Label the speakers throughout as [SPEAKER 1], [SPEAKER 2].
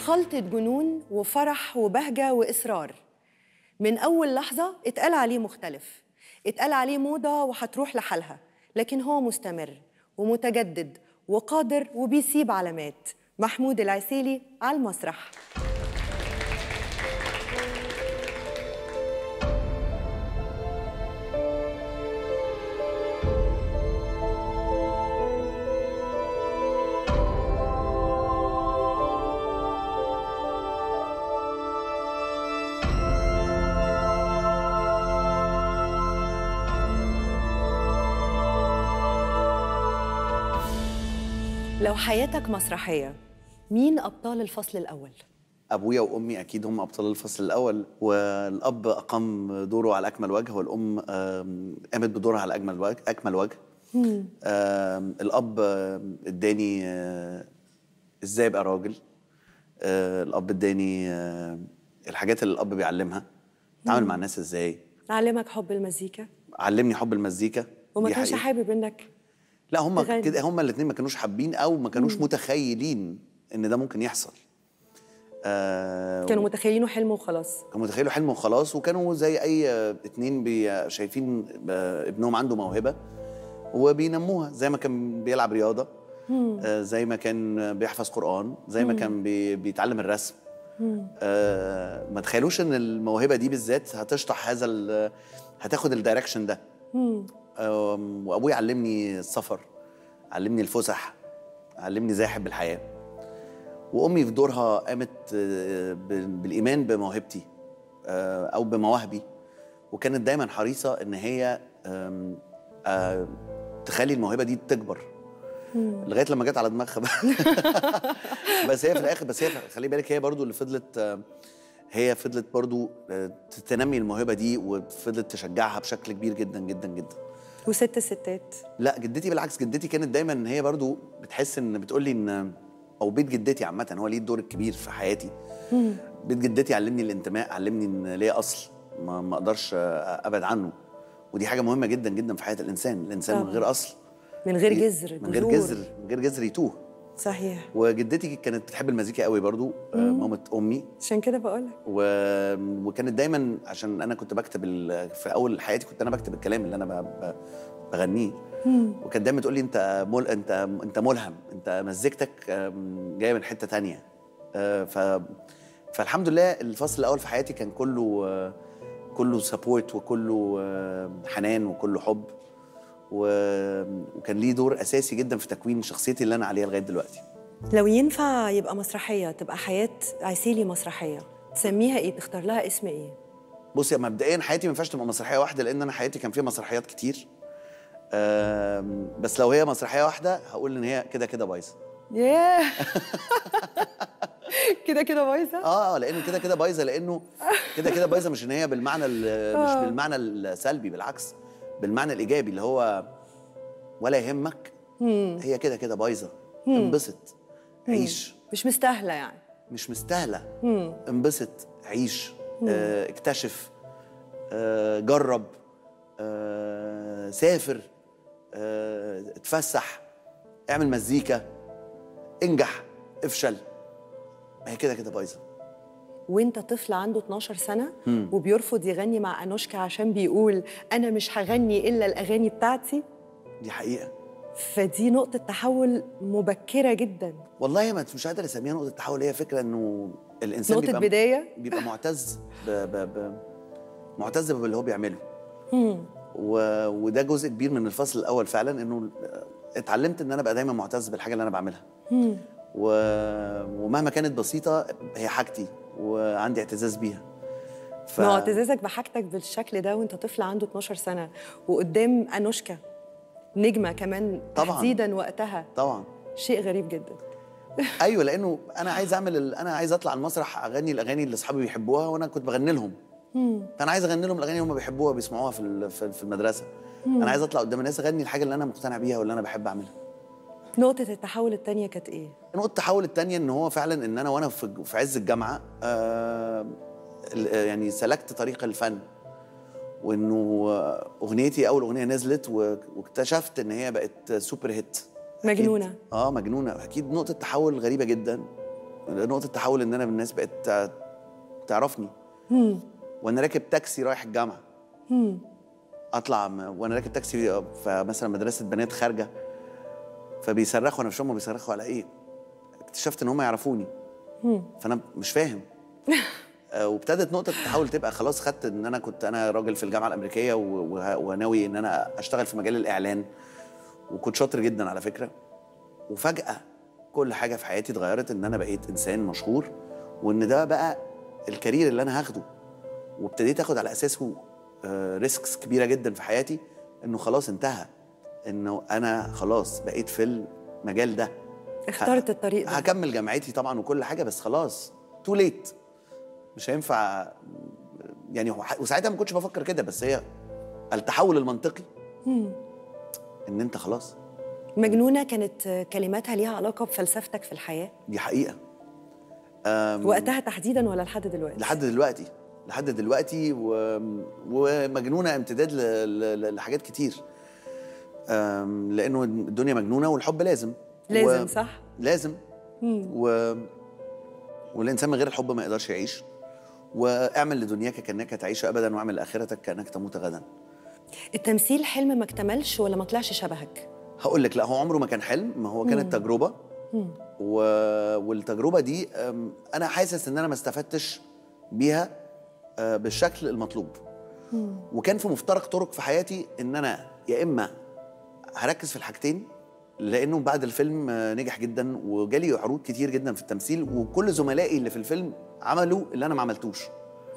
[SPEAKER 1] خلطة جنون وفرح وبهجة وإصرار من أول لحظة اتقال عليه مختلف اتقال عليه موضة وهتروح لحالها لكن هو مستمر ومتجدد وقادر وبيسيب علامات محمود العسيلي على المسرح لو حياتك مسرحية مين أبطال الفصل الأول؟
[SPEAKER 2] ابويا وامي اكيد هم ابطال الفصل الاول والاب اقام دوره على اكمل وجه والام آم، قامت بدورها على اجمل وجه اكمل وجه آم، الاب آم، اداني آه، ازاي ابقى راجل آه، الاب اداني آه، الحاجات اللي الاب بيعلمها اتعامل مع الناس ازاي
[SPEAKER 1] علمك حب المزيكا
[SPEAKER 2] علمني حب المزيكا
[SPEAKER 1] وما
[SPEAKER 2] دي
[SPEAKER 1] كانش
[SPEAKER 2] حقيقة.
[SPEAKER 1] حابب إنك
[SPEAKER 2] لا هم
[SPEAKER 1] تغني.
[SPEAKER 2] كده هم الاثنين ما كانوش حابين او ما كانوش متخيلين ان ده ممكن يحصل آه
[SPEAKER 1] كانوا متخيلينه حلم وخلاص
[SPEAKER 2] كانوا متخيلوا حلم وخلاص وكانوا زي اي آه، اتنين بي شايفين آه، ابنهم عنده موهبه وبينموها زي ما كان بيلعب رياضه آه، زي ما كان بيحفظ قران زي ما كان بي بيتعلم الرسم آه، ما تخيلوش ان الموهبه دي بالذات هتشطح هذا ال- هتاخد الدايركشن ده آم، وابويا علمني السفر علمني الفسح علمني ازاي احب الحياه وامي في دورها قامت آه، ب- بالايمان بموهبتي آه، او بمواهبي وكانت دايما حريصه ان هي آم، آه، تخلي الموهبه دي تكبر لغايه لما جت على دماغها بقى بس هي في الاخر بس هي خلي بالك هي برضو اللي فضلت آه، هي فضلت برضو آه، تنمي الموهبه دي وفضلت تشجعها بشكل كبير جدا جدا جدا
[SPEAKER 1] وست ستات
[SPEAKER 2] لا جدتي بالعكس جدتي كانت دايما ان هي برضو بتحس ان بتقول لي ان او بيت جدتي عامه هو ليه الدور الكبير في حياتي بيت جدتي علمني الانتماء علمني ان ليا اصل ما ما اقدرش ابعد عنه ودي حاجه مهمه جدا جدا في حياه الانسان الانسان من
[SPEAKER 1] طبعاً.
[SPEAKER 2] غير اصل
[SPEAKER 1] من غير جذر
[SPEAKER 2] من غير
[SPEAKER 1] جذور.
[SPEAKER 2] جذر من غير جذر يتوه
[SPEAKER 1] صحيح
[SPEAKER 2] وجدتي كانت بتحب المزيكا قوي برضو آه، مامة امي
[SPEAKER 1] عشان كده بقولك
[SPEAKER 2] و... وكانت دايما عشان انا كنت بكتب ال... في اول حياتي كنت انا بكتب الكلام اللي انا ب... ب... بغنيه وكانت دايما تقول لي انت مل... انت انت ملهم انت مزيكتك آم، جايه من حته تانية آه، ف... فالحمد لله الفصل الاول في حياتي كان كله آه، كله سبورت وكله آه، حنان وكله حب و... وكان ليه دور اساسي جدا في تكوين شخصيتي اللي انا عليها لغايه دلوقتي
[SPEAKER 1] لو ينفع يبقى مسرحية تبقى حياة عسيلي مسرحية تسميها ايه تختار لها اسم ايه
[SPEAKER 2] بصي مبدئيا حياتي ما ينفعش تبقى مسرحيه واحده لان انا حياتي كان فيها مسرحيات كتير آم، بس لو هي مسرحيه واحده هقول ان هي كده كده بايظه
[SPEAKER 1] ياه كده كده بايظة
[SPEAKER 2] اه لان كده كده بايظه لانه كده كده بايظه مش ان هي بالمعنى ال- مش بالمعنى السلبي بالعكس بالمعنى الايجابي اللي هو ولا يهمك هي كده كده بايظه انبسط عيش
[SPEAKER 1] مش مستاهلة يعني
[SPEAKER 2] مش مستاهله انبسط عيش آه، اكتشف آه، جرب آه، سافر آه، اتفسح اعمل مزيكا انجح افشل ما هي كده كده بايظه
[SPEAKER 1] وانت طفل عنده 12 سنة وبيرفض يغني مع أنوشكا عشان بيقول أنا مش هغني إلا الأغاني بتاعتي
[SPEAKER 2] دي حقيقه
[SPEAKER 1] فدي نقطة تحول مبكرة جدا
[SPEAKER 2] والله ما مش قادر اسميها نقطه تحول هي فكره انه الانسان
[SPEAKER 1] نقطة
[SPEAKER 2] بيبقى
[SPEAKER 1] بداية
[SPEAKER 2] بيبقى معتز ب... ب... ب... معتز باللي هو بيعمله و... وده جزء كبير من الفصل الاول فعلا انه اتعلمت ان انا ابقى دايما معتز بالحاجه اللي انا بعملها و... ومهما كانت بسيطه هي حاجتي وعندي اعتزاز بيها ف...
[SPEAKER 1] ما هو اعتزازك بحاجتك بالشكل ده وانت طفل عنده 12 سنة وقدام أنوشكا نجمة كمان
[SPEAKER 2] طبعاً.
[SPEAKER 1] تحديدا وقتها
[SPEAKER 2] طبعا
[SPEAKER 1] شيء غريب جدا
[SPEAKER 2] ايوه لانه انا عايز اعمل ال... انا عايز اطلع المسرح اغني الاغاني اللي اصحابي بيحبوها وانا كنت بغني لهم فانا عايز اغني لهم الاغاني اللي هم بيحبوها بيسمعوها في ال- في في المدرسه انا عايز اطلع قدام الناس اغني الحاجه اللي انا مقتنع بيها واللي انا بحب اعملها
[SPEAKER 1] نقطة التحول التانية كانت ايه؟
[SPEAKER 2] النقطه التحول الثانيه ان هو فعلا ان انا وانا في في عز الجامعه آه ال- يعني سلكت طريق الفن وانه آه، اغنيتي اول اغنيه نزلت و- واكتشفت ان هي بقت سوبر هيت أكيد-
[SPEAKER 1] مجنونة.
[SPEAKER 2] اه مجنونه اكيد نقطه تحول غريبه جدا نقطه تحول ان انا الناس بقت تع- تعرفني وانا راكب تاكسي رايح الجامعه اطلع م- وانا راكب تاكسي في مثلا مدرسه بنات خارجه فبيصرخوا انا مش فاهم هما بيصرخوا على ايه اكتشفت ان هم يعرفوني فانا مش فاهم آه، وابتدت نقطة التحول تبقى خلاص خدت ان انا كنت انا راجل في الجامعة الامريكية و- وه- وناوي ان انا اشتغل في مجال الاعلان وكنت شاطر جدا على فكرة وفجأة كل حاجة في حياتي اتغيرت ان انا بقيت انسان مشهور وان ده بقى الكارير اللي انا هاخده وابتديت اخد على اساسه ريسكس كبيرة جدا في حياتي انه خلاص انتهى انه انا خلاص بقيت في المجال ده
[SPEAKER 1] اخترت الطريق ده
[SPEAKER 2] هكمل جامعتي طبعا وكل حاجه بس خلاص تو ليت مش هينفع يعني هو- وساعتها ما كنتش بفكر كده بس هي التحول المنطقي ان انت خلاص
[SPEAKER 1] مجنونة كانت كلماتها ليها علاقة بفلسفتك في الحياة
[SPEAKER 2] دي حقيقه
[SPEAKER 1] وقتها تحديدا ولا لحد دلوقتي
[SPEAKER 2] لحد دلوقتي لحد دلوقتي و... ومجنونه امتداد ل... ل... لحاجات كتير أم، لانه الدنيا مجنونه والحب لازم
[SPEAKER 1] لازم صح
[SPEAKER 2] لازم و... والانسان من غير الحب ما يقدرش يعيش واعمل لدنياك كانك تعيش ابدا واعمل لاخرتك كانك تموت غدا
[SPEAKER 1] التمثيل حلم ما اكتملش ولا ما طلعش شبهك
[SPEAKER 2] هقول لك لا هو عمره ما كان حلم ما هو كانت تجربه و... والتجربه دي أم، انا حاسس ان انا ما استفدتش بيها آه، بالشكل المطلوب وكان في مفترق طرق في حياتي ان انا يا اما هركز في الحاجتين لانه بعد الفيلم آه، نجح جدا وجالي عروض كتير جدا في التمثيل وكل زملائي اللي في الفيلم عملوا اللي انا ما عملتوش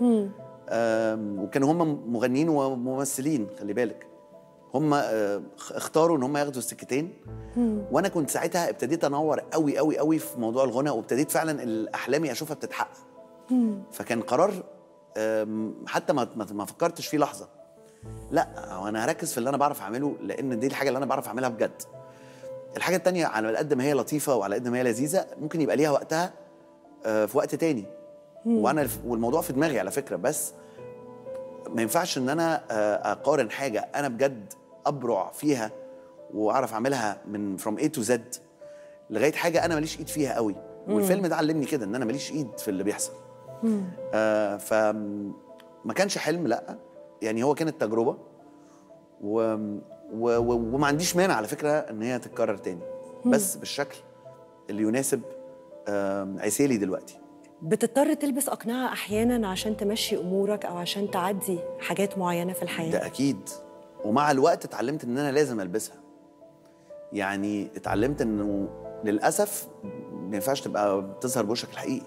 [SPEAKER 2] آم، وكانوا هم مغنيين وممثلين خلي بالك هم آه، اختاروا ان هم ياخدوا السكتين وانا كنت ساعتها ابتديت انور قوي قوي قوي في موضوع الغنى وابتديت فعلا احلامي اشوفها بتتحقق فكان قرار آم، حتى ما ما- ما فكرتش فيه لحظه لا هو انا هركز في اللي انا بعرف اعمله لان دي الحاجه اللي انا بعرف اعملها بجد الحاجه التانية على قد ما هي لطيفه وعلى قد ما هي لذيذه ممكن يبقى ليها وقتها آه، في وقت تاني وانا الف- والموضوع في دماغي على فكره بس ما ينفعش ان انا آه، اقارن حاجه انا بجد ابرع فيها واعرف اعملها من فروم اي تو زد لغايه حاجه انا ماليش ايد فيها قوي والفيلم ده علمني كده ان انا ماليش ايد في اللي بيحصل آه ف ما كانش حلم لا يعني هو كانت تجربه و... و... و... وما عنديش مانع على فكره ان هي تتكرر تاني بس بالشكل اللي يناسب آه عسيلي دلوقتي
[SPEAKER 1] بتضطر تلبس أقنعة أحيانا عشان تمشي أمورك أو عشان تعدي حاجات معينة في الحياة
[SPEAKER 2] ده اكيد ومع الوقت اتعلمت ان انا لازم البسها يعني اتعلمت انه للاسف ما ينفعش تبقى بتظهر بوشك الحقيقي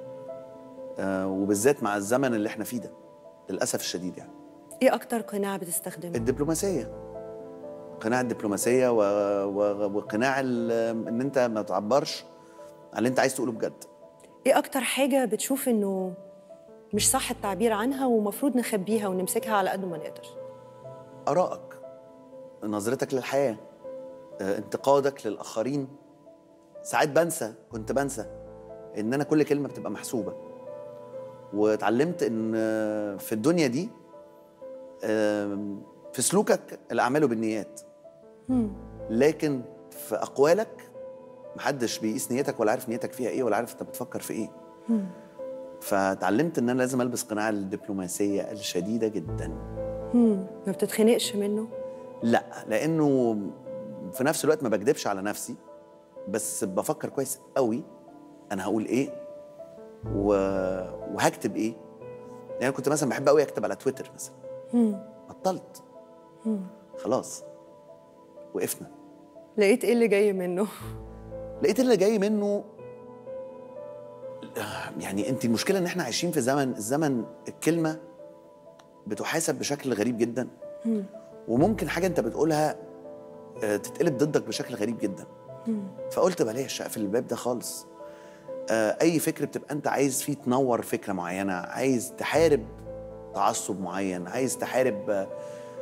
[SPEAKER 2] آه وبالذات مع الزمن اللي احنا فيه ده للاسف الشديد يعني
[SPEAKER 1] إيه أكتر قناع بتستخدمه؟
[SPEAKER 2] الدبلوماسيه قناع الدبلوماسيه و... و... وقناع ال... ان انت ما تعبرش على اللي انت عايز تقوله بجد
[SPEAKER 1] إيه أكتر حاجة بتشوف إنه مش صح التعبير عنها ومفروض نخبيها ونمسكها على قد ما نقدر
[SPEAKER 2] ارائك نظرتك للحياه آه، انتقادك للاخرين ساعات بنسى كنت بنسى ان انا كل كلمه بتبقى محسوبه واتعلمت ان آه، في الدنيا دي آم، في سلوكك الاعمال بالنيات لكن في اقوالك محدش بيقيس نيتك ولا عارف نيتك فيها ايه ولا عارف انت بتفكر في ايه فتعلمت ان انا لازم البس قناع الدبلوماسيه الشديده جدا
[SPEAKER 1] ما بتتخنقش منه
[SPEAKER 2] لا لانه في نفس الوقت ما بكدبش على نفسي بس بفكر كويس قوي انا هقول ايه و... وهكتب ايه يعني أنا كنت مثلا بحب قوي اكتب على تويتر مثلا بطلت خلاص وقفنا
[SPEAKER 1] لقيت إيه اللي جاي منه
[SPEAKER 2] لقيت اللي جاي منه يعني انت المشكله ان احنا عايشين في زمن الزمن الكلمه بتحاسب بشكل غريب جدا وممكن حاجه انت بتقولها آه، تتقلب ضدك بشكل غريب جدا فقلت بلاش اقفل الباب ده خالص آه، اي فكر بتبقى انت عايز فيه تنور فكره معينه عايز تحارب تعصب معين عايز تحارب آه،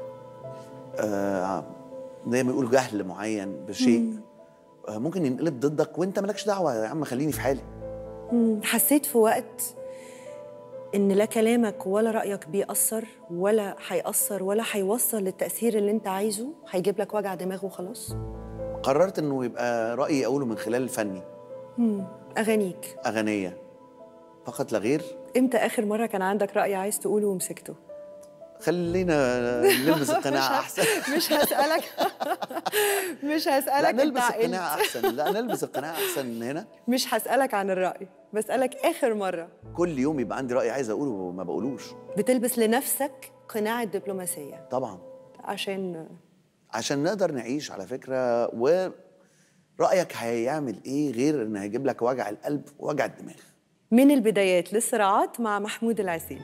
[SPEAKER 2] آه، زي ما يقولوا جهل معين بشيء آه، ممكن ينقلب ضدك وانت مالكش دعوه يا عم خليني في حالي
[SPEAKER 1] حسيت في وقت إن لا كلامك ولا رأيك بيأثر ولا هيأثر ولا هيوصل للتأثير اللي أنت عايزه هيجيب لك وجع دماغ وخلاص
[SPEAKER 2] قررت انه يبقى رايي اقوله من خلال فني
[SPEAKER 1] اغانيك
[SPEAKER 2] اغنيه فقط لا غير
[SPEAKER 1] امتى اخر مره كان عندك راي عايز تقوله ومسكته
[SPEAKER 2] خلينا نلبس القناع احسن
[SPEAKER 1] مش هسالك مش
[SPEAKER 2] لا
[SPEAKER 1] هسالك
[SPEAKER 2] نلبس
[SPEAKER 1] انت عقلت.
[SPEAKER 2] القناع احسن لا نلبس القناع احسن من هنا
[SPEAKER 1] مش هسالك عن الراي بسالك اخر مره
[SPEAKER 2] كل يوم يبقى عندي راي عايز اقوله وما بقولوش
[SPEAKER 1] بتلبس لنفسك قناع الدبلوماسيه
[SPEAKER 2] طبعا
[SPEAKER 1] عشان
[SPEAKER 2] عشان نقدر نعيش على فكره ورأيك هيعمل ايه غير انه هيجيب لك وجع القلب ووجع الدماغ
[SPEAKER 1] من البدايات للصراعات مع محمود العسيلي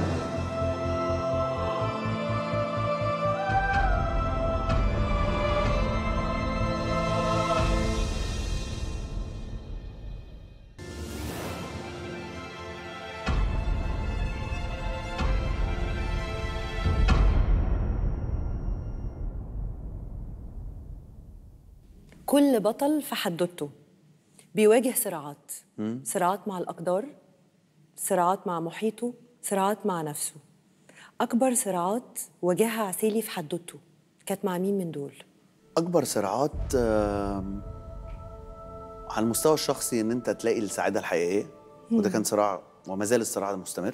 [SPEAKER 1] كل بطل في حدوته بيواجه صراعات صراعات مع الأقدار صراعات مع محيطه صراعات مع نفسه أكبر صراعات واجهها عسيلي في حدوته كانت مع مين من دول؟
[SPEAKER 2] اكبر صراعات آم، على المستوى الشخصي ان انت تلاقي السعاده الحقيقيه وده كان صراع وما زال الصراع ده مستمر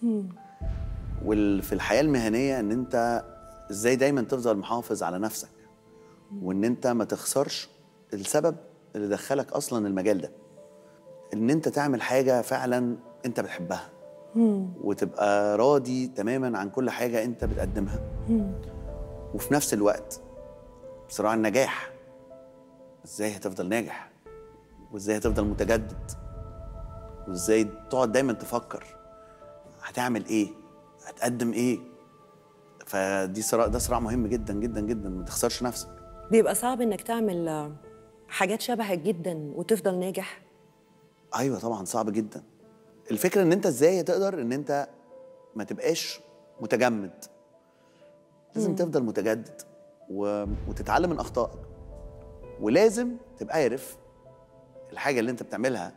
[SPEAKER 2] وفي الحياه المهنيه ان انت ازاي دايما تفضل محافظ على نفسك وان انت ما تخسرش السبب اللي دخلك اصلا المجال ده ان انت تعمل حاجه فعلا انت بتحبها وتبقى راضي تماما عن كل حاجه انت بتقدمها وفي نفس الوقت صراع النجاح ازاي هتفضل ناجح وازاي هتفضل متجدد وازاي تقعد دايما تفكر هتعمل ايه هتقدم ايه فدي صراع ده صراع مهم جدا جدا جدا ما تخسرش نفسك
[SPEAKER 1] بيبقى صعب إنك تعمل آه، حاجات شبهك جدا وتفضل ناجح
[SPEAKER 2] ايوه طبعا صعب جدا الفكره ان انت ازاي تقدر ان انت ما تبقاش متجمد لازم تفضل متجدد و... وتتعلم من اخطائك ولازم تبقى عارف الحاجه اللي انت بتعملها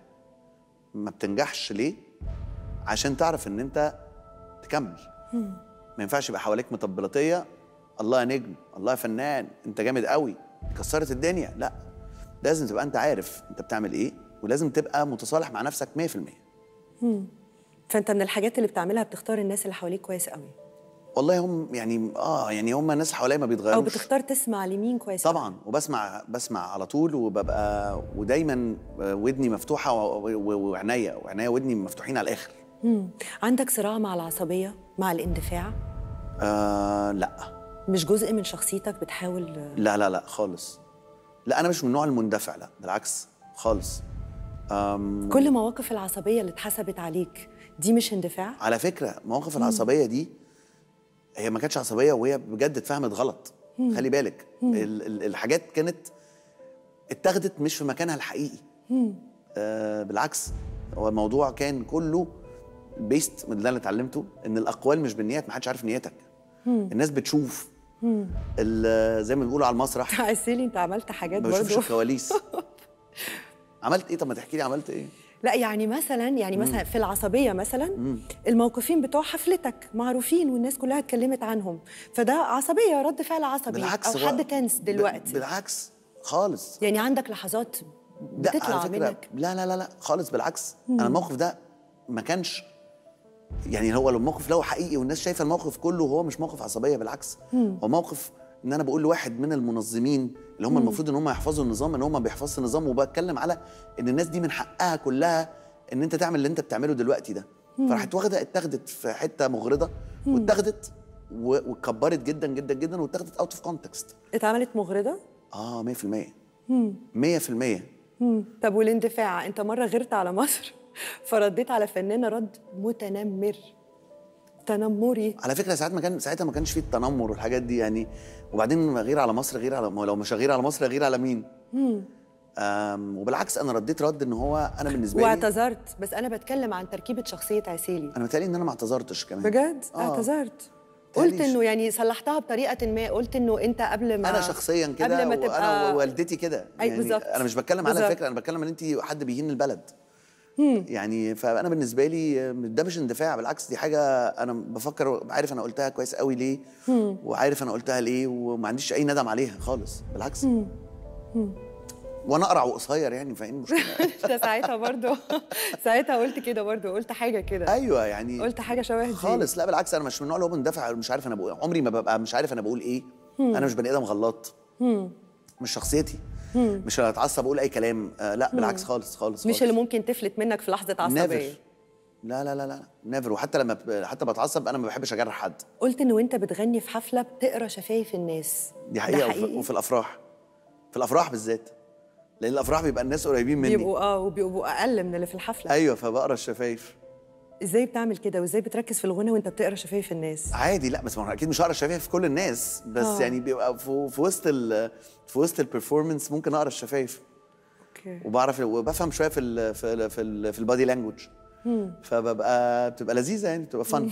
[SPEAKER 2] ما بتنجحش ليه عشان تعرف ان انت تكمل ما ينفعش يبقى حواليك مطبلاتيه الله يا نجم الله يا فنان انت جامد قوي كسرت الدنيا لا لازم تبقى انت عارف انت بتعمل ايه ولازم تبقى متصالح مع نفسك 100%
[SPEAKER 1] فأنت من الحاجات اللي بتعملها بتختار الناس اللي حواليك كويس قوي
[SPEAKER 2] والله هم يعني اه يعني هم الناس حواليا ما
[SPEAKER 1] أو
[SPEAKER 2] بيتغيروش
[SPEAKER 1] بتختار تسمع لمين كويس قوي.
[SPEAKER 2] طبعا وبسمع بسمع على طول وببقى ودايما ودني مفتوحه و- و- وعينيا وعينيا ودني مفتوحين على الاخر
[SPEAKER 1] مم. عندك صراع مع العصبية مع الاندفاع
[SPEAKER 2] آه لا
[SPEAKER 1] مش جزء من شخصيتك بتحاول
[SPEAKER 2] لا لا لا خالص لا انا مش من النوع المندفع لا بالعكس خالص آم
[SPEAKER 1] كل مواقف العصبية اللي اتحسبت عليك دي مش اندفاع
[SPEAKER 2] على فكره مواقف العصبيه دي هي ما كانتش عصبيه وهي بجد اتفهمت غلط خلي بالك ال- ال- الحاجات كانت اتاخدت مش في مكانها الحقيقي آه بالعكس هو الموضوع كان كله بيست من اللي انا اتعلمته ان الاقوال مش بالنيات ما حدش عارف نيتك الناس بتشوف ال- زي ما بيقولوا على المسرح
[SPEAKER 1] عسيلي انت عملت حاجات
[SPEAKER 2] ما بشوفش
[SPEAKER 1] برضه
[SPEAKER 2] الكواليس عملت ايه طب ما تحكي لي عملت ايه
[SPEAKER 1] لا يعني مثلا يعني مثلا في العصبيه مثلا الموقفين بتوع حفلتك معروفين والناس كلها اتكلمت عنهم فده عصبيه رد فعل عصبي
[SPEAKER 2] بالعكس
[SPEAKER 1] او
[SPEAKER 2] هو-
[SPEAKER 1] حد تنس
[SPEAKER 2] ب-
[SPEAKER 1] دلوقتي
[SPEAKER 2] بالعكس خالص
[SPEAKER 1] يعني عندك لحظات
[SPEAKER 2] ده
[SPEAKER 1] بتطلع
[SPEAKER 2] على فكرة
[SPEAKER 1] منك
[SPEAKER 2] لا لا لا لا خالص بالعكس انا الموقف ده ما كانش يعني هو لو الموقف لو حقيقي والناس شايفه الموقف كله هو مش موقف عصبيه بالعكس هو موقف ان انا بقول لواحد من المنظمين اللي هم المفروض ان هم يحفظوا النظام ان هم ما بيحفظوا النظام وبتكلم على ان الناس دي من حقها كلها ان انت تعمل اللي انت بتعمله دلوقتي ده فراحت واخده اتاخدت في حته مغرضه واتاخدت و- واتكبرت جدا جدا جدا واتاخدت اوت اوف كونتكست
[SPEAKER 1] اتعملت مغرضه
[SPEAKER 2] اه 100% 100%
[SPEAKER 1] مم. طب والاندفاع انت مره غيرت على مصر فرديت على فنانه رد متنمر تنمري
[SPEAKER 2] على فكره ساعات ما كان ساعتها ما كانش فيه التنمر والحاجات دي يعني وبعدين غير على مصر غير على ما هو لو مش غير على مصر غير على مين؟ أم وبالعكس انا رديت رد ان هو انا بالنسبه لي
[SPEAKER 1] واعتذرت بس انا بتكلم عن تركيبه شخصيه عسيلي
[SPEAKER 2] انا متهيألي ان انا ما اعتذرتش كمان
[SPEAKER 1] بجد
[SPEAKER 2] آه.
[SPEAKER 1] اعتذرت قلت
[SPEAKER 2] تهيأليش.
[SPEAKER 1] انه يعني صلحتها بطريقه ما قلت انه انت قبل ما
[SPEAKER 2] انا شخصيا كده
[SPEAKER 1] قبل ما
[SPEAKER 2] وانا
[SPEAKER 1] تبقى
[SPEAKER 2] ووالدتي كده
[SPEAKER 1] أي
[SPEAKER 2] يعني
[SPEAKER 1] بالظبط.
[SPEAKER 2] انا مش بتكلم على
[SPEAKER 1] بالظبط.
[SPEAKER 2] فكره انا بتكلم ان انت حد بيهين البلد يعني فانا بالنسبه لي ده مش اندفاع بالعكس دي حاجه انا بفكر عارف انا قلتها كويس قوي ليه وعارف انا قلتها ليه وما عنديش اي ندم عليها خالص بالعكس وانا اقرع وقصير يعني فاهم مشكله
[SPEAKER 1] انت ساعتها برضو ساعتها قلت كده برضو قلت حاجه كده
[SPEAKER 2] ايوه يعني
[SPEAKER 1] قلت حاجه شبه دي
[SPEAKER 2] خالص لا بالعكس انا مش من النوع اللي هو مندفع مش عارف انا بقول عمري ما ببقى مش عارف انا بقول ايه انا مش بني ادم غلط مش شخصيتي مش اللي هتعصب اقول اي كلام آه لا بالعكس خالص خالص
[SPEAKER 1] مش
[SPEAKER 2] خالص.
[SPEAKER 1] اللي ممكن تفلت منك في لحظه عصبيه
[SPEAKER 2] نيفر لا لا لا لا نيفر وحتى لما ب- حتى بتعصب انا ما بحبش اجرح حد
[SPEAKER 1] قلت ان وانت بتغني في حفله بتقرا شفايف الناس
[SPEAKER 2] دي
[SPEAKER 1] ده
[SPEAKER 2] حقيقه وفي,
[SPEAKER 1] حقيقي
[SPEAKER 2] وفي الافراح في الافراح بالذات لان الافراح بيبقى الناس قريبين مني
[SPEAKER 1] بيبقوا اه وبيبقوا اقل من اللي في الحفله
[SPEAKER 2] ايوه فبقرا الشفايف
[SPEAKER 1] ازاي بتعمل كده وازاي بتركز في الغنى وانت بتقرا شفايف الناس
[SPEAKER 2] عادي لا بس ما هو اكيد مش هقرا الشفايف في كل الناس بس
[SPEAKER 1] آه.
[SPEAKER 2] يعني بيبقى في, في وسط ال في وسط البرفورمانس ممكن اقرا الشفايف
[SPEAKER 1] اوكي
[SPEAKER 2] وبعرف وبفهم شويه في ال في ال في, ال في البادي لانجوج فببقى بتبقى لذيذه يعني بتبقى فن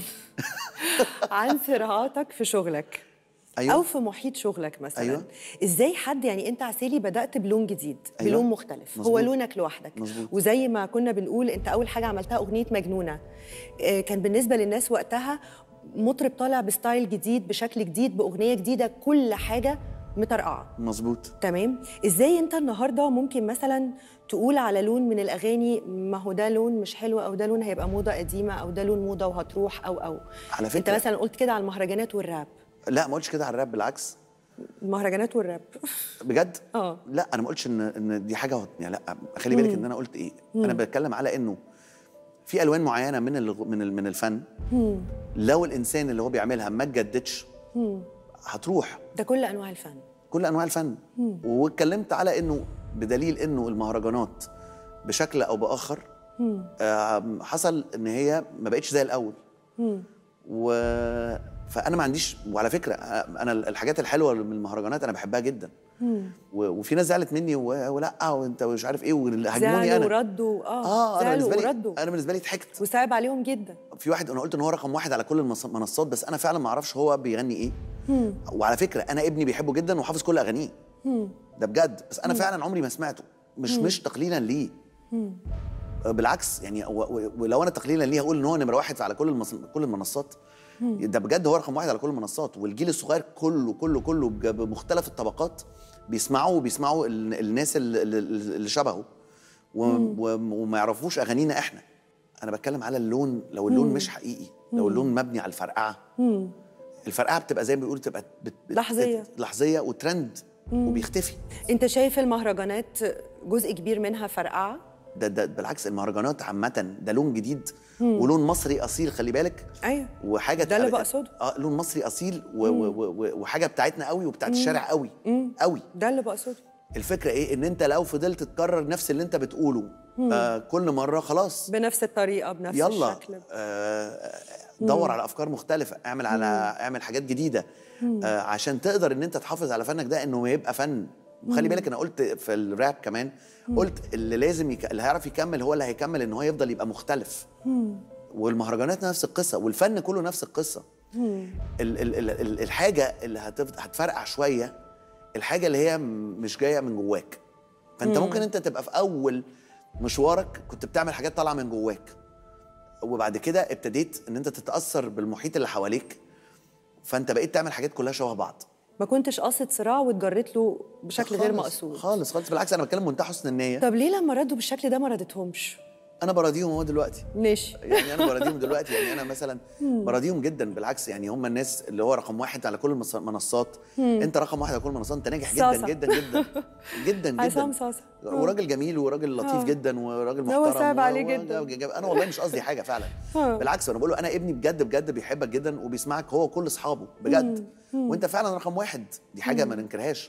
[SPEAKER 1] عن صراعاتك في شغلك
[SPEAKER 2] أيوة.
[SPEAKER 1] او في محيط شغلك مثلا
[SPEAKER 2] أيوة.
[SPEAKER 1] ازاي حد يعني انت عسيلي بدات بلون جديد
[SPEAKER 2] أيوة.
[SPEAKER 1] بلون مختلف هو
[SPEAKER 2] مظبوط.
[SPEAKER 1] لونك لوحدك
[SPEAKER 2] مظبوط.
[SPEAKER 1] وزي ما كنا بنقول انت اول حاجه عملتها اغنيه مجنونه آه، كان بالنسبه للناس وقتها مطرب طالع بستايل جديد بشكل جديد باغنيه جديده كل حاجه مطرقعه
[SPEAKER 2] مظبوط
[SPEAKER 1] تمام ازاي انت النهارده ممكن مثلا تقول على لون من الاغاني ما هو ده لون مش حلو او ده لون هيبقى موضه قديمه او ده لون موضه وهتروح او او
[SPEAKER 2] على
[SPEAKER 1] انت
[SPEAKER 2] فكرة-
[SPEAKER 1] مثلا قلت كده على المهرجانات والراب
[SPEAKER 2] لا ما قلتش كده على الراب بالعكس
[SPEAKER 1] المهرجانات والراب
[SPEAKER 2] بجد
[SPEAKER 1] اه
[SPEAKER 2] لا انا ما قلتش ان ان دي حاجه يعني لا خلي بالك ان انا قلت ايه انا بتكلم على انه في الوان معينه من الغ- من ال- من الفن لو الانسان اللي هو بيعملها ما اتجددش هتروح
[SPEAKER 1] ده كل انواع الفن
[SPEAKER 2] كل انواع الفن واتكلمت على انه بدليل انه المهرجانات بشكل او باخر آه، حصل ان هي ما بقتش زي الاول و فانا ما عنديش وعلى فكره آه، انا الحاجات الحلوه من المهرجانات انا بحبها جدا و- وفي ناس زعلت مني و- ولا وانت مش عارف ايه وهاجموني
[SPEAKER 1] زعلوا
[SPEAKER 2] انا
[SPEAKER 1] وردوا اه,
[SPEAKER 2] اه انا
[SPEAKER 1] زعلوا
[SPEAKER 2] بالنسبه لي
[SPEAKER 1] وردوا
[SPEAKER 2] انا بالنسبه لي ضحكت
[SPEAKER 1] وصعب عليهم جدا
[SPEAKER 2] في واحد انا قلت ان هو رقم واحد على كل المنص- المنصات بس انا فعلا ما اعرفش هو بيغني ايه وعلى فكره انا ابني بيحبه جدا وحافظ كل اغانيه ده بجد بس انا فعلا عمري ما سمعته مش مش تقليلا ليه بالعكس يعني و- و- ولو انا تقليلا ليه هقول ان هو نمره واحد على كل المص... كل المنصات ده بجد هو رقم واحد على كل المنصات والجيل الصغير كله كله كله بج- بمختلف الطبقات بيسمعوا وبيسمعوا ال- الناس اللي, اللي شبهه و... و... وما يعرفوش اغانينا احنا انا بتكلم على اللون لو اللون مش حقيقي لو اللون مبني على الفرقعه الفرقعه بتبقى زي ما بيقولوا بتبقى بت... بت...
[SPEAKER 1] لحظية.
[SPEAKER 2] لحظيه وترند وبيختفي
[SPEAKER 1] انت شايف المهرجانات جزء كبير منها فرقعه
[SPEAKER 2] ده, ده بالعكس المهرجانات عامه ده لون جديد ولون مصري اصيل خلي بالك
[SPEAKER 1] ايوه
[SPEAKER 2] وحاجه
[SPEAKER 1] ده اللي
[SPEAKER 2] تق-
[SPEAKER 1] بقصده.
[SPEAKER 2] اه لون مصري اصيل و و و وحاجه بتاعتنا قوي وبتاعت الشارع قوي قوي
[SPEAKER 1] ده اللي بقصده
[SPEAKER 2] الفكره ايه ان انت لو فضلت تكرر نفس اللي انت بتقوله آه كل مره خلاص
[SPEAKER 1] بنفس الطريقه بنفس
[SPEAKER 2] يلا
[SPEAKER 1] الشكل
[SPEAKER 2] آه دور على افكار مختلفه اعمل على اعمل حاجات جديده آه عشان تقدر ان انت تحافظ على فنك ده انه يبقى فن وخلي بالك انا قلت في الراب كمان قلت اللي لازم يك... اللي هيعرف يكمل هو اللي هيكمل ان هو يفضل يبقى مختلف والمهرجانات نفس القصه والفن كله نفس القصه ال ال ال ال الحاجه اللي هتفض... هتفرقع شويه الحاجه اللي هي م- مش جايه من جواك فانت ممكن انت تبقى في اول مشوارك كنت بتعمل حاجات طالعه من جواك وبعد كده ابتديت ان انت تتاثر بالمحيط اللي حواليك فانت بقيت تعمل حاجات كلها شبه بعض
[SPEAKER 1] ما كنتش قاصد صراع واتجريت له بشكل غير
[SPEAKER 2] خالص-
[SPEAKER 1] مقصود
[SPEAKER 2] خالص خالص بالعكس انا بتكلم منتهى حسن النيه
[SPEAKER 1] طب ليه لما ردوا بالشكل ده ما ردتهمش
[SPEAKER 2] انا براضيهم هو دلوقتي
[SPEAKER 1] ماشي
[SPEAKER 2] يعني انا براضيهم دلوقتي يعني انا مثلا براضيهم جدا بالعكس يعني هم الناس اللي هو رقم واحد على كل المص- المنصات انت رقم واحد على كل المنصات انت ناجح جدا
[SPEAKER 1] صاصة.
[SPEAKER 2] جدا جدا جدا
[SPEAKER 1] عصام
[SPEAKER 2] جدا
[SPEAKER 1] صاصة.
[SPEAKER 2] وراجل جميل وراجل لطيف
[SPEAKER 1] آه.
[SPEAKER 2] جدا وراجل
[SPEAKER 1] ده هو
[SPEAKER 2] محترم
[SPEAKER 1] صعب
[SPEAKER 2] و-
[SPEAKER 1] عليه
[SPEAKER 2] و-
[SPEAKER 1] جدا.
[SPEAKER 2] جاب- انا والله مش قصدي حاجه فعلا
[SPEAKER 1] آه.
[SPEAKER 2] بالعكس انا بقول له انا ابني بجد بجد بيحبك جدا وبيسمعك هو وكل اصحابه بجد وانت فعلا رقم واحد دي حاجه ما ننكرهاش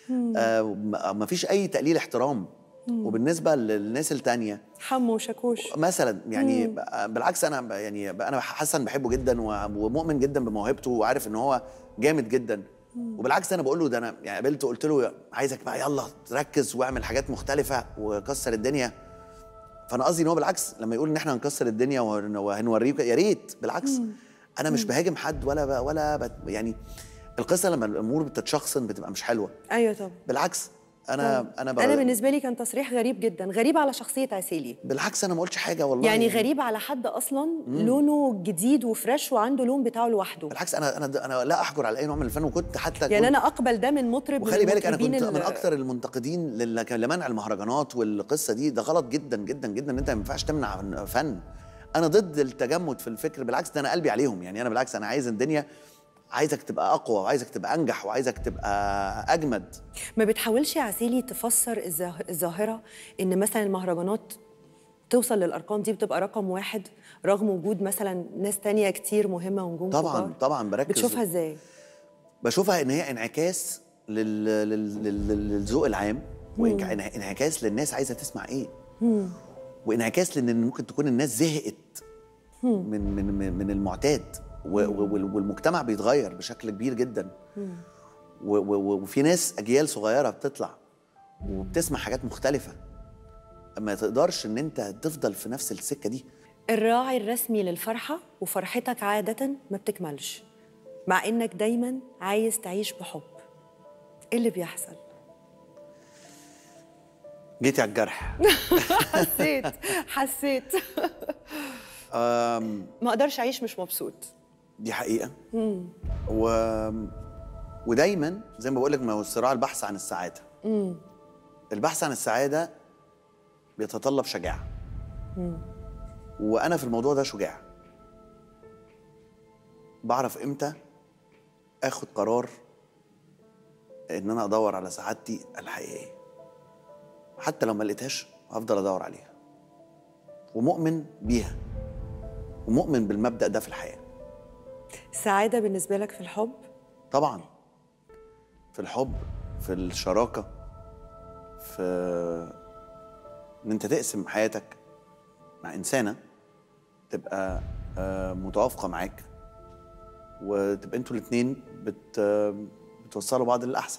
[SPEAKER 2] آه ما ما فيش اي تقليل احترام وبالنسبه للناس التانيه
[SPEAKER 1] حمو وشاكوش
[SPEAKER 2] مثلا يعني ب- بالعكس انا ب- يعني ب- انا حسن بحبه جدا و- ومؤمن جدا بموهبته وعارف ان هو جامد جدا وبالعكس انا بقول له ده انا يعني قابلته قلت له عايزك بقى يلا تركز واعمل حاجات مختلفه وكسر الدنيا فانا قصدي ان هو بالعكس لما يقول ان احنا هنكسر الدنيا وهن- وهنوريك يا ريت بالعكس انا مش بهاجم حد ولا ب ولا ب يعني القصه لما الامور بتتشخصن بتبقى مش حلوه
[SPEAKER 1] ايوه طبعا
[SPEAKER 2] بالعكس انا
[SPEAKER 1] طب
[SPEAKER 2] انا
[SPEAKER 1] انا
[SPEAKER 2] بقى
[SPEAKER 1] بالنسبه لي كان تصريح غريب جدا غريب على شخصيه عسيلي
[SPEAKER 2] بالعكس انا ما قلتش حاجه والله
[SPEAKER 1] يعني غريب على حد اصلا لونه جديد وفريش وعنده لون بتاعه لوحده
[SPEAKER 2] بالعكس انا انا انا لا احجر على اي نوع من الفن وكنت حتى
[SPEAKER 1] يعني
[SPEAKER 2] كنت-
[SPEAKER 1] انا اقبل ده من مطرب من
[SPEAKER 2] وخلي بالك انا
[SPEAKER 1] المطربين
[SPEAKER 2] كنت من
[SPEAKER 1] ال-
[SPEAKER 2] اكتر المنتقدين لل- لمنع المهرجانات والقصه دي ده غلط جدا جدا جدا ان انت ما ينفعش تمنع فن انا ضد التجمد في الفكر بالعكس ده انا قلبي عليهم يعني انا بالعكس انا عايز الدنيا عايزك تبقى اقوى وعايزك تبقى انجح وعايزك تبقى اجمد
[SPEAKER 1] ما بتحاولش يا عسيلي تفسر الظاه- الظاهره ان مثلا المهرجانات توصل للارقام دي بتبقى رقم واحد رغم وجود مثلا ناس تانية كتير مهمه ونجوم
[SPEAKER 2] طبعا
[SPEAKER 1] كبار
[SPEAKER 2] طبعا بركز
[SPEAKER 1] بتشوفها ازاي
[SPEAKER 2] بشوفها ان هي انعكاس لل... لل... لل... للذوق العام وانعكاس للناس عايزه تسمع ايه وانعكاس لان ممكن تكون الناس زهقت من من من, من المعتاد و... و... وال- والمجتمع بيتغير بشكل كبير جدا و... و... وفي ناس اجيال صغيره بتطلع وبتسمع حاجات مختلفه ما تقدرش ان انت تفضل في نفس السكه دي
[SPEAKER 1] الراعي الرسمي للفرحه وفرحتك عاده ما بتكملش مع انك دايما عايز تعيش بحب ايه اللي بيحصل
[SPEAKER 2] جيتي على الجرح
[SPEAKER 1] حسيت حسيت
[SPEAKER 2] أم...
[SPEAKER 1] ما اقدرش اعيش مش مبسوط
[SPEAKER 2] دي حقيقة و... ودايما زي ما بقول لك ما هو الصراع البحث عن السعادة البحث عن السعادة بيتطلب شجاعة وأنا في الموضوع ده شجاع بعرف إمتى آخد قرار إن أنا أدور على سعادتي الحقيقية حتى لو ما لقيتهاش هفضل أدور عليها ومؤمن بيها ومؤمن بالمبدأ ده في الحياة
[SPEAKER 1] السعاده بالنسبه لك في الحب
[SPEAKER 2] طبعا في الحب في الشراكه في ان انت تقسم حياتك مع انسانه تبقى آه، متوافقه معاك وتبقى انتوا الاثنين بت بتوصلوا بعض للاحسن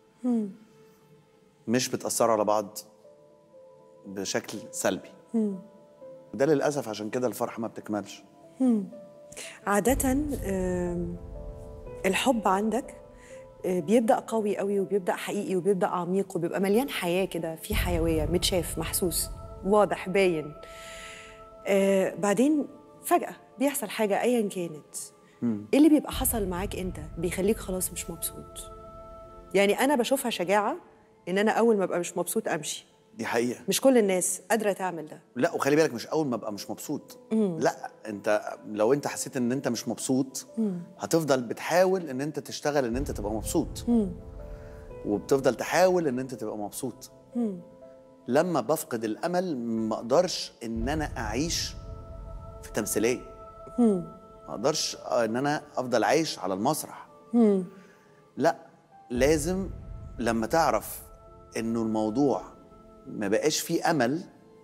[SPEAKER 2] مش بتاثروا على بعض بشكل سلبي وده للاسف عشان كده الفرحه ما بتكملش
[SPEAKER 1] عادة آم، الحب عندك آه، بيبدأ قوي قوي وبيبدأ حقيقي وبيبدأ عميق وبيبقى مليان حياة كده في حيوية متشاف محسوس واضح باين آه، بعدين فجأة بيحصل حاجة أيا كانت إيه اللي بيبقى حصل معاك أنت بيخليك خلاص مش مبسوط يعني أنا بشوفها شجاعة إن أنا أول ما أبقى مش مبسوط أمشي
[SPEAKER 2] دي حقيقه
[SPEAKER 1] مش كل الناس قادرة تعمل ده
[SPEAKER 2] لا وخلي بالك مش اول ما ابقى مش مبسوط لا انت لو انت حسيت ان انت مش مبسوط هتفضل بتحاول ان انت تشتغل ان انت تبقى مبسوط وبتفضل تحاول ان انت تبقى مبسوط لما بفقد الامل ما اقدرش ان انا اعيش في تمثيليه ما اقدرش ان انا افضل عايش على المسرح لا لازم لما تعرف انه الموضوع ما بقاش فيه امل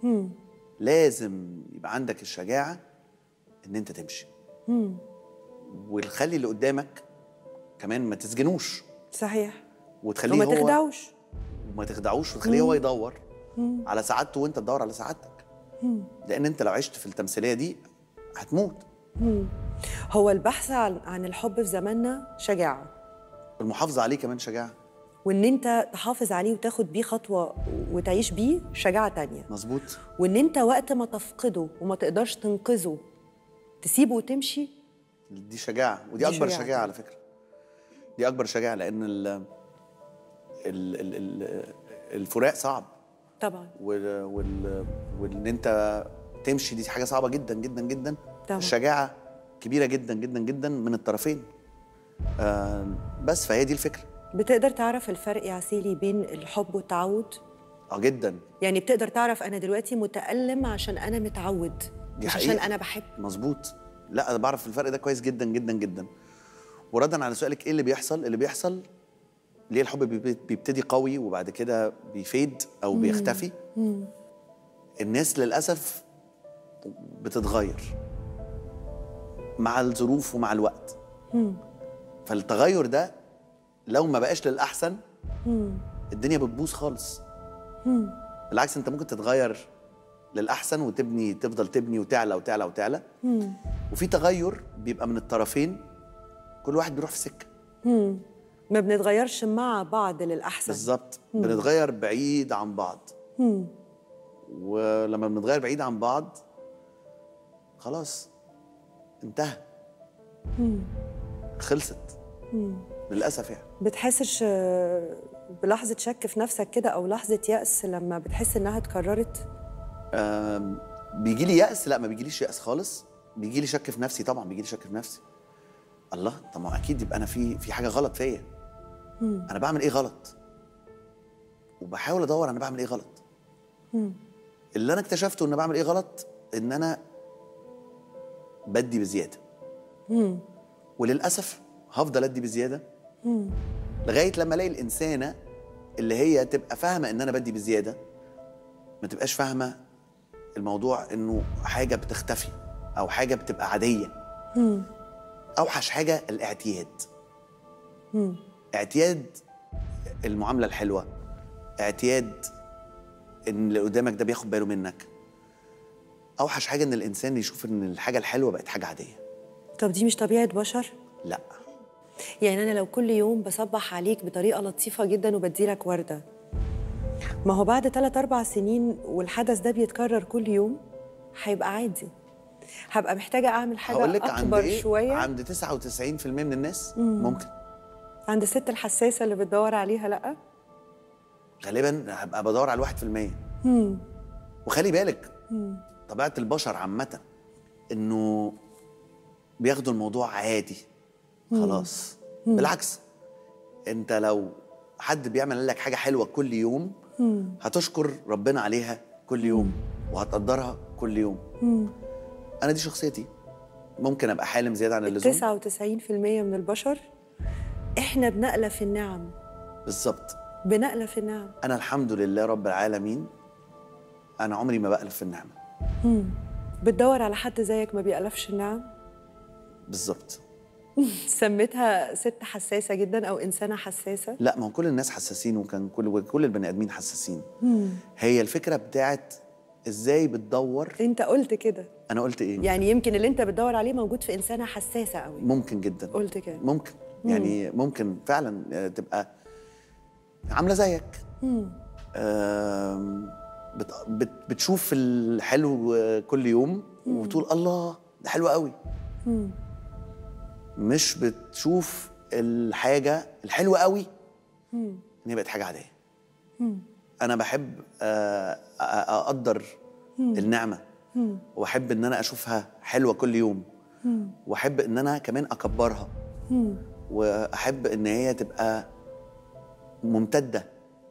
[SPEAKER 2] لازم يبقى عندك الشجاعه ان انت تمشي وتخلي اللي قدامك كمان ما تسجنوش
[SPEAKER 1] صحيح
[SPEAKER 2] وتخليه
[SPEAKER 1] وما
[SPEAKER 2] هو
[SPEAKER 1] تخدعوش
[SPEAKER 2] وما تخدعوش وتخليه هو يدور على سعادته وانت تدور على سعادتك لان انت لو عشت في التمثيليه دي هتموت
[SPEAKER 1] هو البحث عن عن الحب في زماننا شجاعة
[SPEAKER 2] المحافظه عليه كمان شجاعه
[SPEAKER 1] وان انت تحافظ عليه وتاخد بيه خطوه وتعيش بيه شجاعه تانية
[SPEAKER 2] مظبوط
[SPEAKER 1] وان انت وقت ما تفقده وما تقدرش تنقذه تسيبه وتمشي
[SPEAKER 2] دي شجاعه ودي
[SPEAKER 1] دي
[SPEAKER 2] اكبر
[SPEAKER 1] شجاعة
[SPEAKER 2] شجاعه على فكره دي اكبر شجاعه لان ال ال ال ال الفراق صعب
[SPEAKER 1] طبعا
[SPEAKER 2] وال وال وان انت تمشي دي حاجه صعبه جدا جدا جدا
[SPEAKER 1] طبعا.
[SPEAKER 2] الشجاعه كبيره جدا جدا جدا من الطرفين آه بس فهي دي الفكره
[SPEAKER 1] بتقدر تعرف الفرق يا عسيلي بين الحب والتعود
[SPEAKER 2] اه جدا
[SPEAKER 1] يعني بتقدر تعرف انا دلوقتي متالم عشان انا متعود
[SPEAKER 2] دي
[SPEAKER 1] مش عشان
[SPEAKER 2] حقيقة.
[SPEAKER 1] انا بحب
[SPEAKER 2] مظبوط لا انا بعرف الفرق ده كويس جدا جدا جدا وردا على سؤالك ايه اللي بيحصل اللي بيحصل ليه الحب بيبت- بيبتدي قوي وبعد كده بيفيد او بيختفي الناس للاسف بتتغير مع الظروف ومع الوقت فالتغير ده لو ما بقاش للاحسن الدنيا بتبوظ خالص بالعكس انت ممكن تتغير للاحسن وتبني تفضل تبني وتعلى وتعلى وتعلى وفي تغير بيبقى من الطرفين كل واحد بيروح في سكه
[SPEAKER 1] ما بنتغيرش مع بعض للاحسن
[SPEAKER 2] بالظبط بنتغير بعيد عن بعض ولما بنتغير بعيد عن بعض خلاص انتهى خلصت للاسف يعني
[SPEAKER 1] بتحسش آه، بلحظه شك في نفسك كده او لحظه يأس لما بتحس انها اتكررت
[SPEAKER 2] آم، بيجي لي يأس لا ما بيجيليش يأس خالص بيجي لي شك في نفسي طبعا بيجي لي شك في نفسي الله طب ما اكيد يبقى انا في في حاجه غلط فيا انا بعمل ايه غلط وبحاول ادور انا بعمل ايه غلط اللي انا اكتشفته ان بعمل ايه غلط ان انا بدي بزياده وللاسف هفضل ادي بزياده لغايه لما الاقي الانسانه اللي هي تبقى فاهمه ان انا بدي بزياده ما تبقاش فاهمه الموضوع انه حاجه بتختفي او حاجه بتبقى عاديه اوحش حاجه الاعتياد اعتياد المعامله الحلوه اعتياد ان اللي قدامك ده بياخد باله منك اوحش حاجه ان الانسان يشوف ان الحاجه الحلوه بقت حاجه عاديه
[SPEAKER 1] طب دي مش طبيعه بشر
[SPEAKER 2] لا
[SPEAKER 1] يعني انا لو كل يوم بصبح عليك بطريقه لطيفه جدا وبديلك ورده ما هو بعد 3 4 سنين والحدث ده بيتكرر كل يوم هيبقى عادي هبقى محتاجه اعمل حاجه
[SPEAKER 2] هقول لك عند
[SPEAKER 1] اكبر
[SPEAKER 2] ايه
[SPEAKER 1] شويه
[SPEAKER 2] عند 99% من الناس ممكن
[SPEAKER 1] عند الست الحساسه اللي بتدور عليها لا
[SPEAKER 2] غالبا هبقى بدور على الواحد في المية وخلي بالك طبيعة البشر عامة انه بياخدوا الموضوع عادي خلاص بالعكس انت لو حد بيعمل لك حاجة حلوة كل يوم هتشكر ربنا عليها كل يوم وهتقدرها كل يوم انا دي شخصيتي ممكن ابقى حالم زيادة عن اللزوم
[SPEAKER 1] 99% من البشر احنا بنألف النعم
[SPEAKER 2] بالظبط
[SPEAKER 1] بنألف النعم
[SPEAKER 2] انا الحمد لله رب العالمين انا عمري ما بألف في النعمة
[SPEAKER 1] بتدور على حد زيك ما بيألفش النعم
[SPEAKER 2] بالظبط
[SPEAKER 1] سميتها ست حساسه جدا او انسانه حساسه
[SPEAKER 2] لا ما هو كل الناس حساسين وكان كل كل البني ادمين حساسين هي الفكره بتاعت ازاي بتدور
[SPEAKER 1] انت قلت كده
[SPEAKER 2] انا قلت ايه
[SPEAKER 1] يعني يمكن اللي انت بتدور عليه موجود في انسانه حساسه قوي
[SPEAKER 2] ممكن جدا
[SPEAKER 1] قلت كده
[SPEAKER 2] ممكن يعني ممكن فعلا آه، تبقى عامله زيك آم، بت بت بتشوف الحلو آه، كل يوم وبتقول الله ده حلو قوي مش بتشوف الحاجه الحلوه قوي ان هي بقت حاجه عاديه انا بحب آه، أ- اقدر النعمه واحب ان انا اشوفها حلوه كل يوم واحب ان انا كمان اكبرها واحب ان هي تبقى ممتده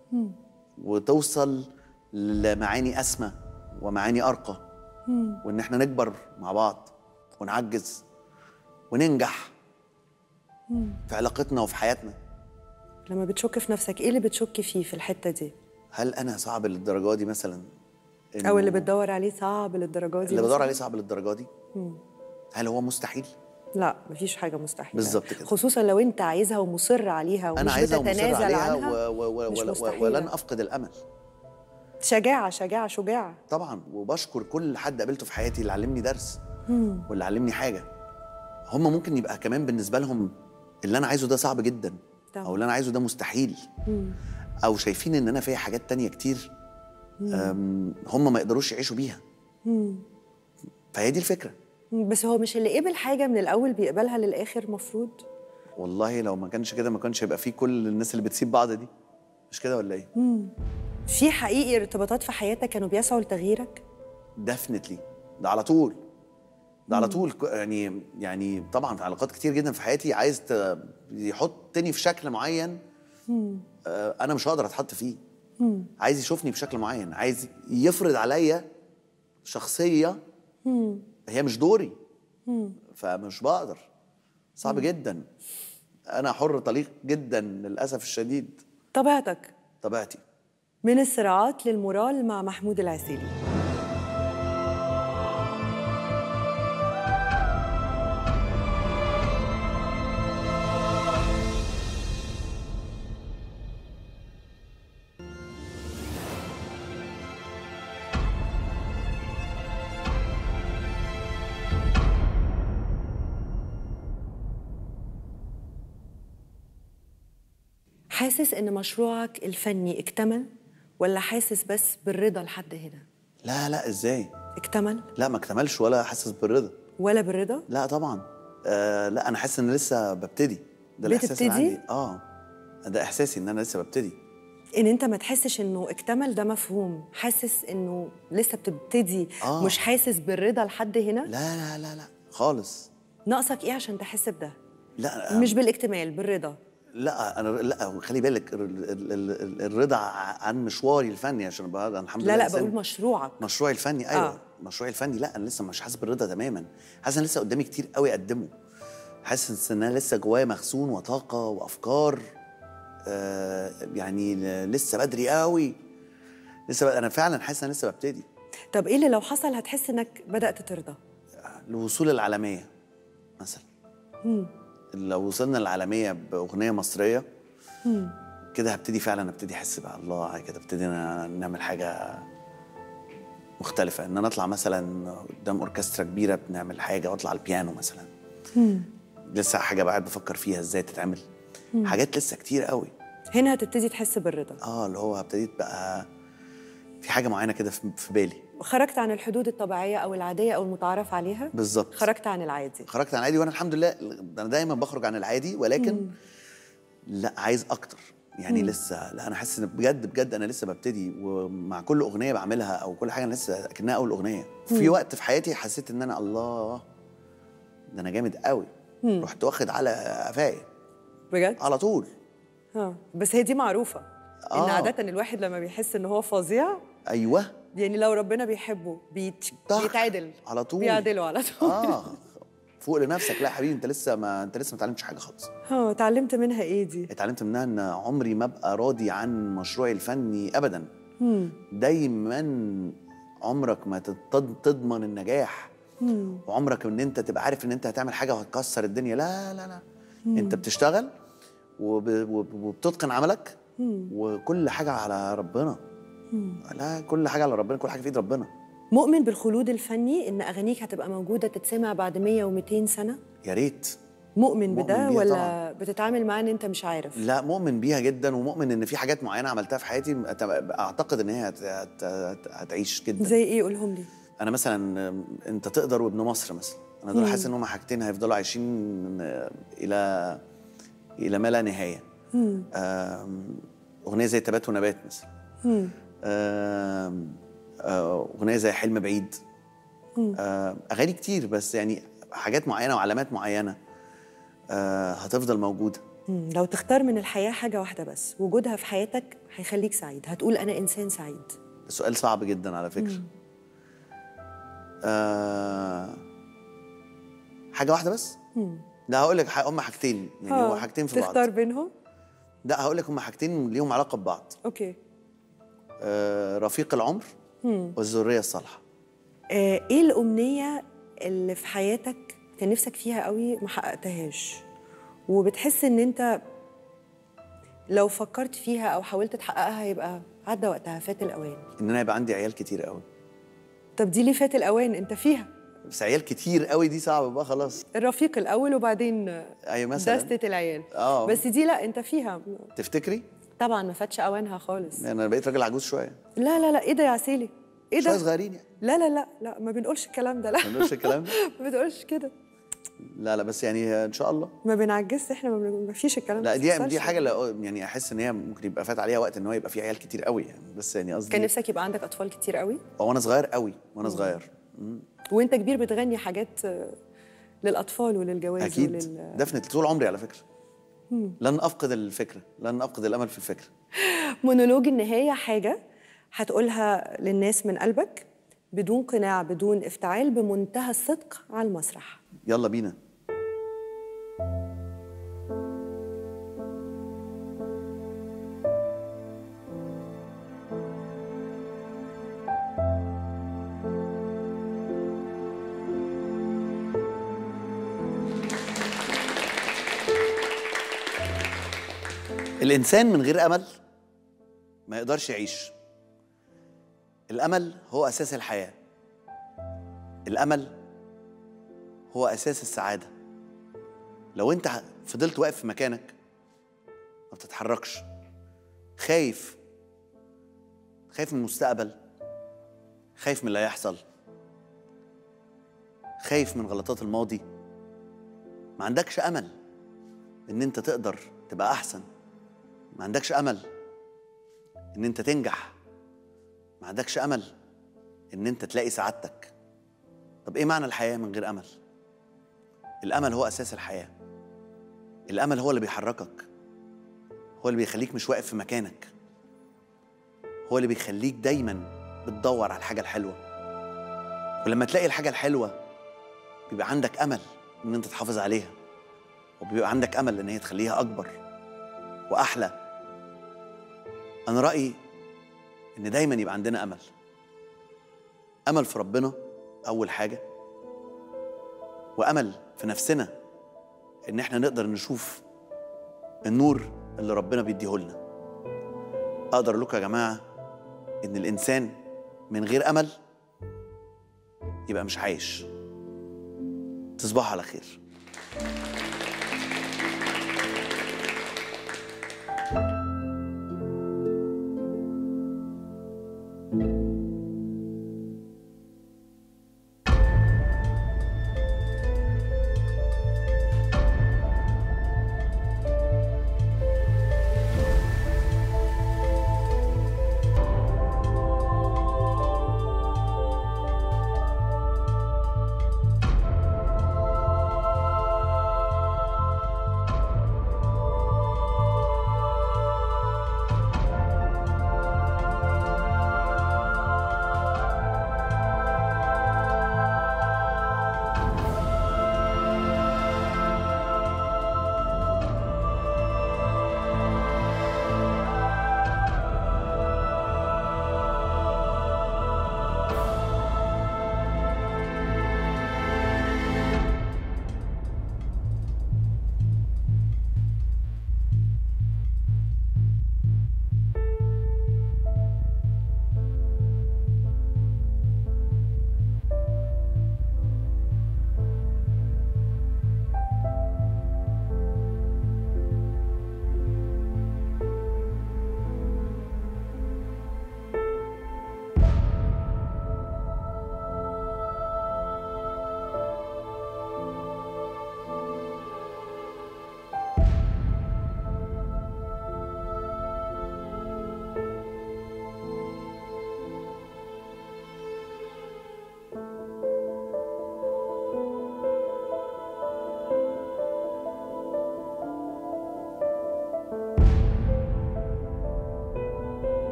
[SPEAKER 2] وتوصل لمعاني اسمى ومعاني ارقى وان احنا نكبر مع بعض ونعجز وننجح في علاقتنا وفي حياتنا
[SPEAKER 1] لما بتشك في نفسك ايه اللي بتشك فيه في الحته دي
[SPEAKER 2] هل انا صعب للدرجه دي مثلا إنه
[SPEAKER 1] او اللي بتدور عليه صعب للدرجه دي
[SPEAKER 2] اللي بدور
[SPEAKER 1] مثلاً؟
[SPEAKER 2] عليه صعب للدرجه دي هل هو مستحيل
[SPEAKER 1] لا مفيش حاجه مستحيله
[SPEAKER 2] بالظبط كده.
[SPEAKER 1] خصوصا لو انت عايزها ومصر عليها ومش
[SPEAKER 2] انا عايزها ومصر
[SPEAKER 1] بتتنازل
[SPEAKER 2] عليها
[SPEAKER 1] عنها
[SPEAKER 2] و و و
[SPEAKER 1] مش
[SPEAKER 2] و
[SPEAKER 1] مستحيلة.
[SPEAKER 2] ولن افقد الامل
[SPEAKER 1] شجاعه شجاعه شجاعه
[SPEAKER 2] طبعا وبشكر كل حد قابلته في حياتي اللي علمني درس واللي علمني حاجه هم ممكن يبقى كمان بالنسبه لهم اللي انا عايزه ده صعب جدا
[SPEAKER 1] طبعا.
[SPEAKER 2] او اللي انا عايزه ده مستحيل او شايفين ان انا فيا حاجات تانية كتير أم، هم ما يقدروش يعيشوا بيها فهي دي الفكره
[SPEAKER 1] بس هو مش اللي قبل حاجه من الاول بيقبلها للاخر مفروض
[SPEAKER 2] والله لو ما كانش كده ما كانش هيبقى فيه كل الناس اللي بتسيب بعض دي مش كده ولا ايه
[SPEAKER 1] في حقيقي ارتباطات في حياتك كانوا بيسعوا لتغييرك
[SPEAKER 2] ديفنتلي ده على طول ده على طول ك- يعني يعني طبعا في علاقات كتير جدا في حياتي عايز ت- يحطني في شكل معين آه، انا مش هقدر اتحط فيه عايز يشوفني بشكل معين عايز يفرض عليا شخصيه هي مش دوري فمش بقدر صعب جدا انا حر طليق جدا للاسف الشديد
[SPEAKER 1] طبيعتك
[SPEAKER 2] طبيعتي
[SPEAKER 1] من الصراعات للمورال مع محمود العسيلي حاسس ان مشروعك الفني اكتمل ولا حاسس بس بالرضا لحد هنا
[SPEAKER 2] لا لا ازاي
[SPEAKER 1] اكتمل
[SPEAKER 2] لا ما اكتملش ولا حاسس بالرضا
[SPEAKER 1] ولا بالرضا
[SPEAKER 2] لا طبعا آه لا انا حاسس ان لسه ببتدي ده الاحساس اللي
[SPEAKER 1] بتبتدي؟
[SPEAKER 2] عندي اه ده احساسي ان انا لسه ببتدي
[SPEAKER 1] ان انت ما تحسش انه اكتمل ده مفهوم حاسس انه لسه بتبتدي
[SPEAKER 2] آه.
[SPEAKER 1] مش حاسس بالرضا لحد هنا
[SPEAKER 2] لا لا لا لا خالص
[SPEAKER 1] ناقصك ايه عشان تحس بده
[SPEAKER 2] لا
[SPEAKER 1] مش بالاكتمال بالرضا
[SPEAKER 2] لا انا لا خلي بالك ال- ال- ال- الرضا عن مشواري الفني عشان بقى أنا الحمد
[SPEAKER 1] لا
[SPEAKER 2] لله
[SPEAKER 1] لا
[SPEAKER 2] إنسان-
[SPEAKER 1] بقول مشروعك
[SPEAKER 2] مشروعي الفني ايوه
[SPEAKER 1] آه.
[SPEAKER 2] آه. مشروعي الفني لا انا لسه مش حاسس بالرضا تماما حاسس ان لسه قدامي كتير قوي اقدمه حاسس ان انا لسه جوايا مخزون وطاقه وافكار آه يعني ل- لسه بدري قوي لسه ب... انا فعلا حاسس ان انا لسه ببتدي
[SPEAKER 1] طب ايه اللي لو حصل هتحس انك بدات ترضى
[SPEAKER 2] الوصول العالميه مثلا لو وصلنا للعالميه باغنيه مصريه كده هبتدي فعلا ابتدي احس بقى الله كده ابتدينا نعمل حاجه مختلفه ان انا اطلع مثلا قدام اوركسترا كبيره بنعمل حاجه واطلع على البيانو مثلا لسه حاجه قاعد بفكر فيها ازاي تتعمل حاجات لسه كتير قوي
[SPEAKER 1] هنا هتبتدي تحس بالرضا
[SPEAKER 2] اه اللي هو ابتديت بقى في حاجه معينه كده في في بالي
[SPEAKER 1] خرجت عن الحدود الطبيعيه او العاديه او المتعارف عليها
[SPEAKER 2] بالظبط
[SPEAKER 1] خرجت عن العادي
[SPEAKER 2] خرجت عن العادي وانا الحمد لله انا دايما بخرج عن العادي ولكن لا عايز اكتر يعني لسه لا انا حاسس ان بجد بجد انا لسه ببتدي ومع كل اغنيه بعملها او كل حاجه انا لسه اكنها اول اغنيه في وقت في حياتي حسيت ان انا الله ده انا جامد قوي رحت واخد على قفايا
[SPEAKER 1] بجد
[SPEAKER 2] على طول
[SPEAKER 1] ها بس هي دي معروفه ان
[SPEAKER 2] آه.
[SPEAKER 1] عاده الواحد لما بيحس ان هو فظيع
[SPEAKER 2] ايوه
[SPEAKER 1] يعني لو ربنا بيحبه بيت...
[SPEAKER 2] طخ.
[SPEAKER 1] بيتعدل
[SPEAKER 2] على طول.
[SPEAKER 1] بيعدله على طول
[SPEAKER 2] اه فوق لنفسك لا يا حبيبي انت لسه ما انت لسه ما اتعلمتش حاجه خالص
[SPEAKER 1] ها اتعلمت منها ايه دي
[SPEAKER 2] اتعلمت منها ان عمري ما ابقى راضي عن مشروعي الفني ابدا دايما عمرك ما تض- تضمن النجاح وعمرك ان انت تبقى عارف ان انت هتعمل حاجه وهتكسر الدنيا لا لا لا انت بتشتغل وب- وب- وبتتقن عملك وكل حاجه على ربنا لا كل حاجه على ربنا كل حاجه في ايد ربنا
[SPEAKER 1] مؤمن بالخلود الفني ان اغانيك هتبقى موجوده تتسمع بعد 100 و200 سنه
[SPEAKER 2] يا ريت
[SPEAKER 1] مؤمن
[SPEAKER 2] مؤمن
[SPEAKER 1] بده
[SPEAKER 2] بيها
[SPEAKER 1] ولا
[SPEAKER 2] طبعاً.
[SPEAKER 1] بتتعامل معاه ان انت مش عارف
[SPEAKER 2] لا مؤمن بيها جدا ومؤمن ان في حاجات معينه عملتها في حياتي اعتقد ان هي هت- هت- هت- هتعيش جدا
[SPEAKER 1] زي ايه قولهم لي
[SPEAKER 2] انا مثلا آم، انت تقدر وابن مصر مثلا انا دول حاسس ان هم حاجتين هيفضلوا عايشين آه، الى الى ما لا نهايه آم، اغنيه زي تبات ونبات مثلا آم، آه، اغنيه زي حلم بعيد آه، اغاني كتير بس يعني حاجات معينه وعلامات معينه آه، هتفضل موجوده
[SPEAKER 1] مم. لو تختار من الحياه حاجه واحده بس وجودها في حياتك هيخليك سعيد هتقول انا انسان سعيد
[SPEAKER 2] سؤال صعب جدا على فكره آه حاجه واحده بس لا هقول لك هم حاجتين يعني
[SPEAKER 1] ها،
[SPEAKER 2] هو حاجتين في بعض
[SPEAKER 1] تختار بينهم
[SPEAKER 2] لا هقول لك هم حاجتين ليهم علاقه ببعض
[SPEAKER 1] اوكي
[SPEAKER 2] آه رفيق العمر والذريه الصالحه
[SPEAKER 1] آه، ايه الامنيه اللي في حياتك كان نفسك فيها قوي ما حققتهاش وبتحس ان انت لو فكرت فيها او حاولت تحققها هيبقى عدى وقتها فات الاوان
[SPEAKER 2] ان انا يبقى عندي عيال كتير قوي
[SPEAKER 1] طب دي ليه فات الاوان انت فيها
[SPEAKER 2] بس عيال كتير قوي دي صعبه بقى خلاص
[SPEAKER 1] الرفيق الاول وبعدين
[SPEAKER 2] ايوه مثلا
[SPEAKER 1] دستة العيال
[SPEAKER 2] آه.
[SPEAKER 1] بس دي لا انت فيها
[SPEAKER 2] تفتكري
[SPEAKER 1] طبعا ما فاتش اوانها خالص
[SPEAKER 2] انا بقيت راجل عجوز شويه
[SPEAKER 1] لا لا لا ايه ده يا عسيلي ايه
[SPEAKER 2] شويه
[SPEAKER 1] ده
[SPEAKER 2] صغيرين يعني
[SPEAKER 1] لا لا لا لا ما بنقولش الكلام ده لا
[SPEAKER 2] ما نقولش الكلام ده
[SPEAKER 1] ما بتقولش كده
[SPEAKER 2] لا لا بس يعني ان شاء الله
[SPEAKER 1] ما بنعجزش احنا ما بن- ما فيش الكلام
[SPEAKER 2] لا
[SPEAKER 1] ده
[SPEAKER 2] دي
[SPEAKER 1] بتحصلش.
[SPEAKER 2] دي حاجه لا يعني احس ان هي ممكن يبقى فات عليها وقت ان هو يبقى في عيال كتير قوي يعني بس يعني قصدي
[SPEAKER 1] كان نفسك يبقى عندك اطفال كتير قوي
[SPEAKER 2] وانا صغير قوي وانا صغير مم.
[SPEAKER 1] وانت كبير بتغني حاجات آه، للاطفال وللجواز
[SPEAKER 2] اكيد
[SPEAKER 1] ولل...
[SPEAKER 2] دفنت طول عمري على فكره لن افقد الفكره لن افقد الامل في الفكره
[SPEAKER 1] مونولوج النهايه حاجه هتقولها للناس من قلبك بدون قناع بدون افتعال بمنتهى الصدق على المسرح
[SPEAKER 2] يلا بينا الانسان من غير امل ما يقدرش يعيش الامل هو اساس الحياه الامل هو اساس السعاده لو انت فضلت واقف في مكانك ما بتتحركش خايف خايف من المستقبل خايف من اللي هيحصل خايف من غلطات الماضي ما عندكش امل ان انت تقدر تبقى احسن ما عندكش امل ان انت تنجح ما عندكش امل ان انت تلاقي سعادتك طب ايه معنى الحياه من غير امل الامل هو اساس الحياه الامل هو اللي بيحركك هو اللي بيخليك مش واقف في مكانك هو اللي بيخليك دايما بتدور على الحاجه الحلوه ولما تلاقي الحاجه الحلوه بيبقى عندك امل ان انت تحافظ عليها وبيبقى عندك امل ان هي تخليها اكبر واحلى انا رايي ان دايما يبقى عندنا امل امل في ربنا اول حاجه وامل في نفسنا ان احنا نقدر نشوف النور اللي ربنا بيديه لنا اقدر لكم يا جماعه ان الانسان من غير امل يبقى مش عايش تصبحوا على خير